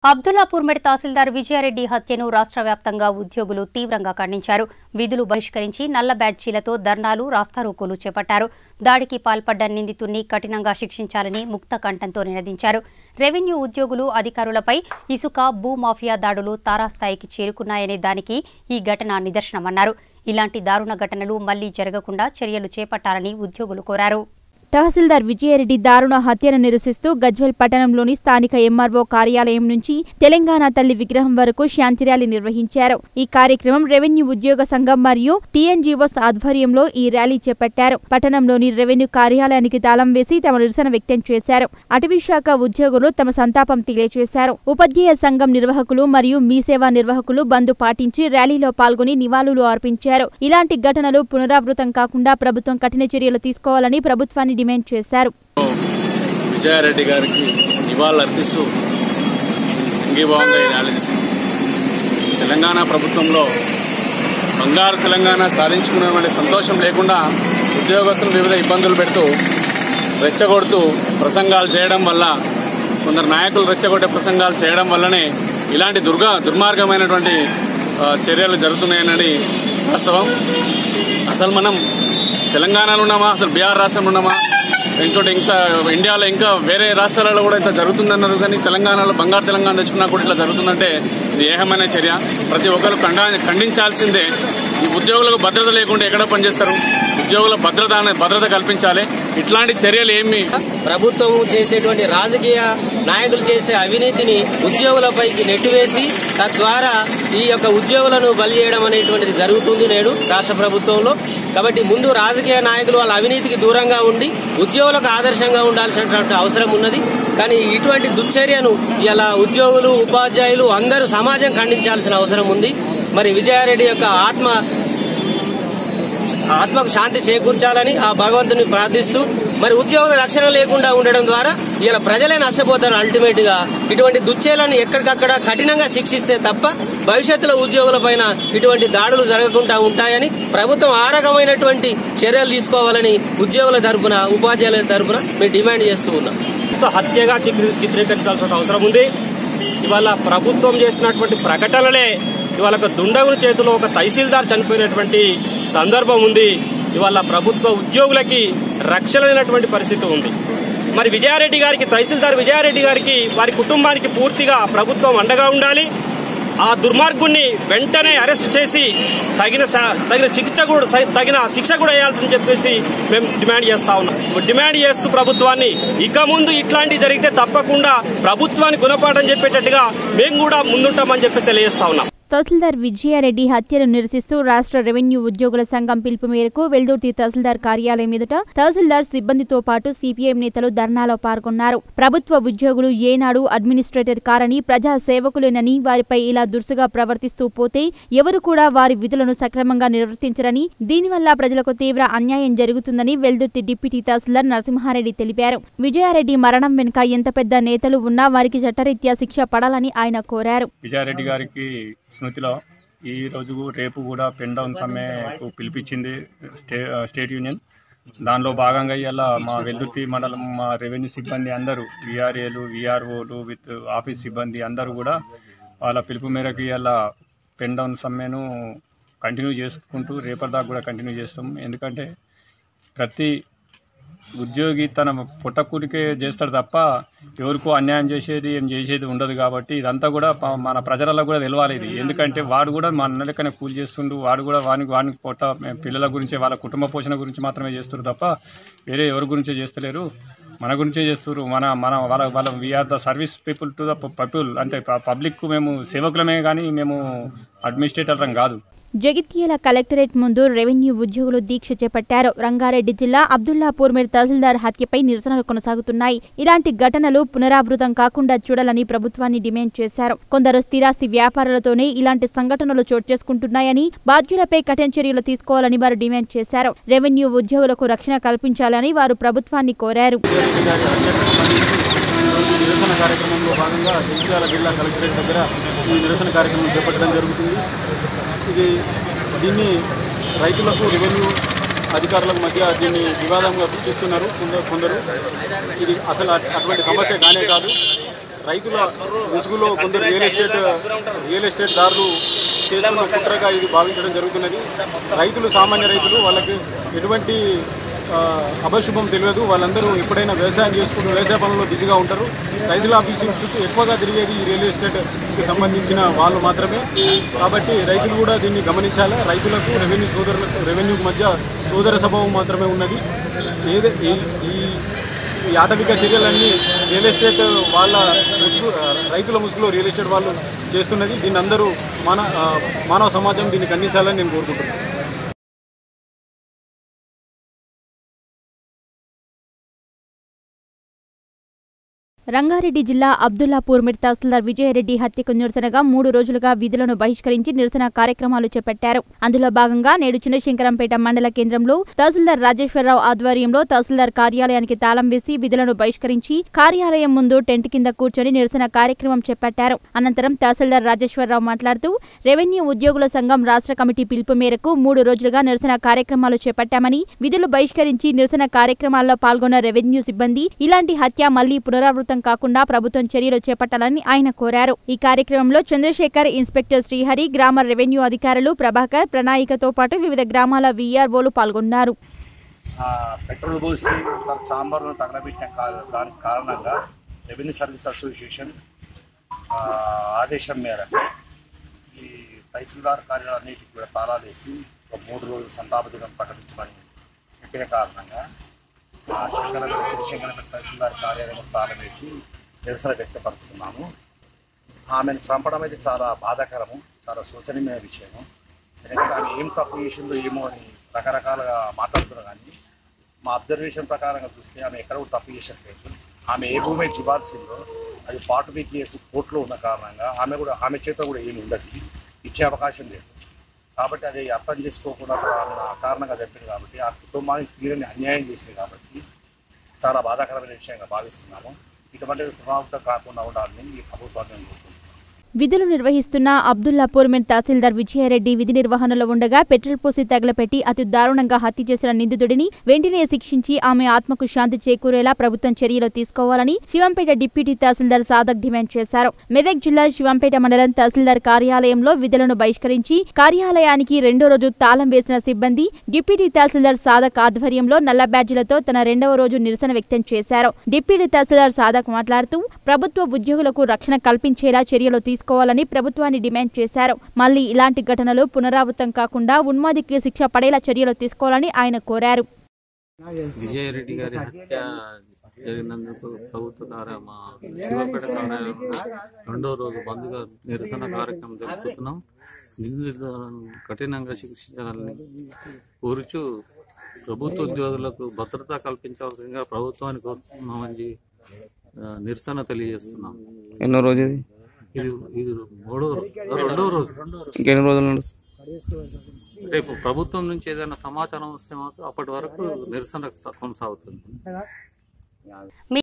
అబ్దుల్లాపూర్ మెడ్ తహసీల్దార్ విజయారెడ్డి హత్యను రాష్ట్ర వ్యాప్తంగా ఉద్యోగులు తీవ్రంగా ఖండించారు విధులు బహిష్కరించి నల్ల బ్యాడ్జీలతో ధర్నాలు రాస్తారోకోలు చేపట్టారు దాడికి పాల్పడ్డ నిందితుణ్ణి కఠినంగా శిక్షించాలని ముక్త కంఠంతో నినదించారు రెవెన్యూ ఉద్యోగులు అధికారులపై ఇసుక భూమాఫియా దాడులు తారాస్థాయికి చేరుకున్నాయనే దానికి ఈ ఘటన నిదర్శనమన్నారు ఇలాంటి దారుణ ఘటనలు మళ్లీ జరగకుండా చర్యలు చేపట్టాలని ఉద్యోగులు కోరారు తహసీల్దార్ విజయారెడ్డి దారుణ హత్యను నిరసిస్తూ గజ్వెల్ పట్టణంలోని స్థానిక ఎంఆర్ఓ కార్యాలయం నుంచి తెలంగాణ తల్లి విగ్రహం వరకు శాంతి ర్యాలీ నిర్వహించారు ఈ కార్యక్రమం రెవెన్యూ ఉద్యోగ సంఘం మరియు టీఎన్జీఓస్ ఆధ్వర్యంలో ఈ ర్యాలీ చేపట్టారు పట్టణంలోని రెవెన్యూ కార్యాలయానికి తాళం వేసి తమ నిరసన వ్యక్తం చేశారు అటవీ శాఖ ఉద్యోగులు తమ సంతాపం తెలియజేశారు ఉపాధ్యాయ సంఘం నిర్వాహకులు మరియు మీ సేవా నిర్వాహకులు బంద్ పాటించి ర్యాలీలో పాల్గొని నివాళులు అర్పించారు ఇలాంటి ఘటనలు పునరావృతం కాకుండా ప్రభుత్వం కఠిన చర్యలు తీసుకోవాలని ప్రభుత్వాన్ని డిమాండ్ చేశారు విజయారెడ్డి గారికి నివాళులు అర్పిస్తూ ఈ సంఘీభావంగా ఈ ర్యాలీ తీసింది తెలంగాణ ప్రభుత్వంలో బంగారు తెలంగాణ సాధించుకున్నటువంటి సంతోషం లేకుండా ఉద్యోగస్తులు వివిధ ఇబ్బందులు పెడుతూ రెచ్చగొడుతూ ప్రసంగాలు చేయడం వల్ల కొందరు నాయకులు రెచ్చగొట్టే ప్రసంగాలు చేయడం వల్లనే ఇలాంటి దుర్గా దుర్మార్గమైనటువంటి ఆ, చర్యలు జరుగుతున్నాయన్నది వాస్తవం అసలు మనం తెలంగాణలో ఉన్నామా అసలు బీహార్ రాష్ట్రంలో ఉన్నామా ఇంకోటి ఇంకా ఇండియాలో ఇంకా వేరే రాష్ట్రాలలో కూడా ఇంత జరుగుతుందన్నారు కానీ తెలంగాణలో బంగారు తెలంగాణ తెచ్చుకున్నా కూడా ఇట్లా జరుగుతుందంటే ఇది ఏహమైన చర్య ప్రతి ఒక్కరు ఖండా- ఖండించాల్సిందే ఈ ఉద్యోగులకు భద్రత లేకుండా ఎక్కడ పనిచేస్తారు ఉద్యోగుల భద్రత అనే- భద్రత కల్పించాలి ఇట్లాంటి చర్యలు ఏమి ప్రభుత్వం చేసేటువంటి రాజకీయ నాయకులు చేసే అవినీతిని ఉద్యోగులపైకి నెట్టివేసి తద్వారా ఈ యొక్క ఉద్యోగులను బలి చేయడం అనేటువంటిది జరుగుతుంది నేడు రాష్ట్ర ప్రభుత్వంలో కాబట్టి ముందు రాజకీయ నాయకులు వాళ్ళ అవినీతికి దూరంగా ఉండి ఉద్యోగులకు ఆదర్శంగా ఉండాల్సినటువంటి అవసరం ఉన్నది కానీ ఇటువంటి దుశ్చర్యను ఇలా ఉద్యోగులు ఉపాధ్యాయులు అందరూ సమాజం ఖండించాల్సిన అవసరం ఉంది మరి విజయారెడ్డి యొక్క ఆత్మ ఆత్మకు శాంతి చేకూర్చాలని ఆ భగవంతుని ప్రార్థిస్తూ మరి ఉద్యోగుల రక్షణ లేకుండా ఉండడం ద్వారా ఇలా ప్రజలే నష్టపోతారు అల్టిమేట్ గా ఇటువంటి దుశ్చర్యలను ఎక్కడికక్కడ కఠినంగా శిక్షిస్తే తప్ప భవిష్యత్తులో ఉద్యోగుల పైన ఇటువంటి దాడులు జరగకుండా ఉంటాయని ప్రభుత్వం ఆ రకమైనటువంటి చర్యలు తీసుకోవాలని ఉద్యోగుల తరపున ఉపాధ్యాయుల తరపున మేము డిమాండ్ చేస్తూ ఉన్నాం ఎంతో హత్యగా చిత్రీ- చిత్రీకరించాల్సిన అవసరం ఉంది ఇవాళ ప్రభుత్వం చేసినటువంటి ప్రకటనలే ఇవాళ ఒక దుండగుల చేతిలో ఒక తహసీల్దార్ చనిపోయినటువంటి సందర్భం ఉంది ఇవాళ ప్రభుత్వ ఉద్యోగులకి రక్షణ లేనటువంటి పరిస్థితి ఉంది మరి విజయారెడ్డి గారికి తహసీల్దార్ విజయారెడ్డి గారికి వారి కుటుంబానికి పూర్తిగా ప్రభుత్వం అండగా ఉండాలి ఆ దుర్మార్గుణ్ణి వెంటనే అరెస్ట్ చేసి తగిన స- తగిన శిక్ష కూడా స- తగిన శిక్ష కూడా వేయాల్సింది చెప్పేసి మేము డిమాండ్ చేస్తా ఉన్నాం డిమాండ్ చేస్తూ ప్రభుత్వాన్ని ఇక ముందు ఇట్లాంటివి జరిగితే తప్పకుండా ప్రభుత్వాన్ని గుణపాఠం చెప్పేటట్టుగా మేము కూడా ముందుంటామని చెప్పి తెలియజేస్తా ఉన్నాం తహసీల్దార్ విజయారెడ్డి హత్యను నిరసిస్తూ రాష్ట్ర రెవెన్యూ ఉద్యోగుల సంఘం పిలుపు మేరకు వెల్దుర్తి తహసీల్దార్ కార్యాలయం ఎదుట తహసీల్దార్ సిబ్బందితో పాటు సిపిఎం నేతలు ధర్నాలో పాల్గొన్నారు ప్రభుత్వ ఉద్యోగులు ఏనాడు అడ్మినిస్ట్రేటర్ కారని ప్రజా సేవకులేనని వారిపై ఇలా దురుసుగా ప్రవర్తిస్తూ పోతే ఎవరు కూడా వారి విధులను సక్రమంగా నిర్వర్తించరని దీనివల్ల ప్రజలకు తీవ్ర అన్యాయం జరుగుతుందని వెల్దుర్తి డిప్యూటీ తహసీల్దార్ నరసింహారెడ్డి తెలిపారు విజయారెడ్డి మరణం వెనుక ఎంత పెద్ద నేతలు ఉన్నా వారికి చట్టరీత్యా శిక్ష పడాలని ఆయన కోరారు విజయారెడ్డి గారికి స్మృతిలో ఈ రోజు రేపు కూడా పెన్ డౌన్ సమ్మెకు పిలిపించింది స్టే స్టేట్ యూనియన్ దానిలో భాగంగా ఇవాళ మా వెల్దుర్తి మండలం మా రెవెన్యూ సిబ్బంది అందరూ విఆర్ఏలు విఆర్ఓలు విత్ ఆఫీస్ సిబ్బంది అందరూ కూడా వాళ్ళ పిలుపు మేరకు ఇవాళ పెన్ డౌన్ సమ్మెను కంటిన్యూ చేసుకుంటూ రేపటిదాకా కూడా కంటిన్యూ చేస్తాం ఎందుకంటే ప్రతి ఉద్యోగి తన పుట్టకూరికే చేస్తాడు తప్ప ఎవరికో అన్యాయం చేసేది ఏం చేసేది ఉండదు కాబట్టి ఇదంతా కూడా ప- మన ప్రజలలో కూడా తెలవాలి ఇది ఎందుకంటే వాడు కూడా మన లెక్కనే కూలి చేస్తుండు వాడు కూడా వానికి వానికి పొట్ట పిల్లల గురించి వాళ్ళ కుటుంబ పోషణ గురించి మాత్రమే చేస్తారు తప్ప వేరే ఎవరి గురించే చేస్తలేరు మన గురించే చేస్తారు మన మన వాళ్ళ వాళ్ళ we are the service people to the people అంటే పబ్లిక్ మేము సేవకులమే కానీ మేము అడ్మినిస్ట్రేటర్లం కాదు జగిత్యాల కలెక్టరేట్ ముందు రెవెన్యూ ఉద్యోగులు దీక్ష చేపట్టారు రంగారెడ్డి జిల్లా అబ్దుల్లాపూర్ మీద తహసీల్దార్ హత్యపై నిరసనలు కొనసాగుతున్నాయి ఇలాంటి ఘటనలు పునరావృతం కాకుండా చూడాలని ప్రభుత్వాన్ని డిమాండ్ చేశారు కొందరు స్థిరాస్తి వ్యాపారాలతోనే ఇలాంటి సంఘటనలు చోటు చేసుకుంటున్నాయని బాధ్యులపై కఠిన చర్యలు తీసుకోవాలని వారు డిమాండ్ చేశారు రెవెన్యూ ఉద్యోగులకు రక్షణ కల్పించాలని వారు ప్రభుత్వాన్ని కోరారు రెడ్డి గారి హత్యకు సంబంధించి ఈరోజు నిరసన కార్యక్రమంలో భాగంగా జగిత్యాల జిల్లా కలెక్టరేట్ దగ్గర ఈ నిరసన కార్యక్రమం చేపట్టడం జరుగుతుంది ఇది దీన్ని రైతులకు రెవెన్యూ అధికారులకు మధ్య దీన్ని వివాదంగా సృష్టిస్తున్నారు కొందరు కొందరు ఇది అసలు అట్- అటువంటి సమస్య కానే కాదు రైతుల ముసుగులో కొందరు రియల్ ఎస్టేట్ రియల్ ఎస్టేట్ దారులు చేస్తున్న కుట్రగా ఇది భావించడం జరుగుతున్నది రైతులు సామాన్య రైతులు వాళ్ళకి ఎటువంటి ఆ, అపశుభం తెలియదు వాళ్ళందరూ ఎప్పుడైనా వ్యవసాయం చేసుకుంటూ వ్యవసాయ పనుల్లో బిజీగా ఉంటారు రైతుల ఆఫీసు చుట్టూ ఎక్కువగా తిరిగేది ఈ రియల్ ఎస్టేట్కి సంబంధించిన వాళ్ళు మాత్రమే కాబట్టి రైతులు కూడా దీన్ని గమనించాలి రైతులకు రెవెన్యూ సోదరులకు రెవెన్యూకి మధ్య సోదర స్వభావం మాత్రమే ఉన్నది ఏదే ఈ- ఈ ఈ ఆటవిక చర్యలన్నీ రియల్ ఎస్టేట్ వాళ్ళ ముసుగు రైతుల ముసుగులో రియల్ ఎస్టేట్ వాళ్ళు చేస్తున్నది దీన్ని అందరూ మన ఆ, మానవ సమాజం దీన్ని ఖండించాలని నేను కోరుకుంటున్నాను రంగారెడ్డి జిల్లా అబ్దుల్లాపూర్ మిడ్ తహసీల్దార్ విజయరెడ్డి హత్యకు నిరసనగా మూడు రోజులుగా విధులను బహిష్కరించి నిరసన కార్యక్రమాలు చేపట్టారు అందులో భాగంగా నేడు చిన్నశంకరంపేట మండల కేంద్రంలో తహసీల్దార్ రాజేశ్వరరావు ఆధ్వర్యంలో తహసీల్దార్ కార్యాలయానికి తాళం వేసి విధులను బహిష్కరించి కార్యాలయం ముందు టెంట్ కింద కూర్చొని నిరసన కార్యక్రమం చేపట్టారు అనంతరం తహసీల్దార్ రాజేశ్వరరావు మాట్లాడుతూ రెవెన్యూ ఉద్యోగుల సంఘం రాష్ట్ర కమిటీ పిలుపు మేరకు మూడు రోజులుగా నిరసన కార్యక్రమాలు చేపట్టామని విధులు బహిష్కరించి నిరసన కార్యక్రమాల్లో పాల్గొన్న రెవెన్యూ సిబ్బంది ఇలాంటి హత్య మళ్లీ పునరావృతం కాకుండా ప్రభుత్వం చర్యలు చేపట్టాలని ఆయన కోరారు ఈ కార్యక్రమంలో చంద్రశేఖర్ ఇన్స్పెక్టర్ శ్రీహరి గ్రామ రెవెన్యూ అధికారులు ప్రభాకర్ ప్రణాయికతో పాటు వివిధ గ్రామాల వీఆర్ఓలు పాల్గొన్నారు ఆ, పెట్రోల్ పోసి తన చాంబర్ను తగలబెట్టిన కా- దానికి కారణంగా రెవెన్యూ సర్వీస్ అసోసియేషన్ ఆ, ఆదేశం మేరకు ఈ తహసీల్దార్ కార్యాలన్నిటికి కూడా తాళాలు వేసి ఒక మూడు రోజులు సంతాప దినం ప్రకటించమని చెప్పిన కారణంగా ఆ శంకరపేట చిరుశంకరపేట తహసీల్దార్ కార్యాలయం తాళం వేసి నిరసన వ్యక్తపరుస్తున్నాము ఆమెను చంపడం అయితే చాలా బాధాకరము చాలా శోచనీయమైన విషయము ఎందుకంటే ఆమె ఏం తప్పు చేసిందో ఏమో అని రకరకాలుగా మాట్లాడుతున్నారు కానీ మా అబ్జర్వేషన్ ప్రకారంగా చూస్తే ఆమె ఎక్కడ కూడా తప్పు చేసట్లేదు ఆమె ఏ భూమి అయితే ఇవ్వాల్సిందో అది పాటు బీ కేసు కోర్టులో ఉన్న కారణంగా ఆమె కూడా ఆమె చేత కూడా ఏమి ఉండదు ఇచ్చే అవకాశం లేదు కాబట్టి అది అర్థం చేసుకోకుండా ఆమె ఆ కారణంగా చెప్పింది కాబట్టి ఆ కుటుంబానికి తీరని అన్యాయం చేసింది కాబట్టి చాలా బాధాకరమైన విషయంగా భావిస్తున్నాము ఇటువంటి పునరావృతం కాకుండా ఉండాలని ఈ ప్రభుత్వాన్ని నేను కోరుకుంటున్నాను విధులు నిర్వహిస్తున్న అబ్దుల్లాపూర్ మిడ్ తహసీల్దార్ విజయారెడ్డి విధి నిర్వహణలో ఉండగా పెట్రోల్ పోసి తగలపెట్టి అతి దారుణంగా హత్య చేసిన నిందితుడిని వెంటనే శిక్షించి ఆమె ఆత్మకు శాంతి చేకూరేలా ప్రభుత్వం చర్యలు తీసుకోవాలని శివంపేట డిప్యూటీ తహసీల్దార్ సాదక్ డిమాండ్ చేశారు మెదక్ జిల్లా శివంపేట మండలం తహసీల్దార్ కార్యాలయంలో విధులను బహిష్కరించి కార్యాలయానికి రెండో రోజు తాళం వేసిన సిబ్బంది డిప్యూటీ తహసీల్దార్ సాదక్ ఆధ్వర్యంలో నల్ల బ్యాడ్జీలతో తన రెండవ రోజు నిరసన వ్యక్తం చేశారు డిప్యూటీ తహసీల్దార్ సాదక్ మాట్లాడుతూ ప్రభుత్వ ఉద్యోగులకు రక్షణ కల్పించేలా చర్యలు తీసుకోవాలని ప్రభుత్వాన్ని డిమాండ్ చేశారు మళ్లీ ఇలాంటి ఘటనలు పునరావృతం కాకుండా ఉన్మాదికి శిక్ష పడేలా చర్యలు తీసుకోవాలని ఆయన కోరారు విజయరెడ్డి గారి హత్య జరిగినందుకు ప్రభుత్వ కార్య మా శివపేట కార్యాలయంలో రెండో రోజు బంద్గా నిరసన కార్యక్రమం జరుపుతున్నాం నిందితులను కఠినంగా శిక్షించాలని కోరుచు ప్రభుత్వ ఉద్యోగులకు భద్రత కల్పించవలసిందిగా ప్రభుత్వాన్ని కోరుతున్నామని ఆ, నిరసన తెలియజేస్తున్నాం ఎన్నో రోజు ఇది ఇది ఇది మూడో రెండో రోజు ఇంకెన్ని రోజులు నడుస్తుంది రేపు ప్రభుత్వం నుంచి ఏదైనా సమాచారం వస్తే మాత్రం అప్పటి వరకు నిరసన కొనసాగుతుంది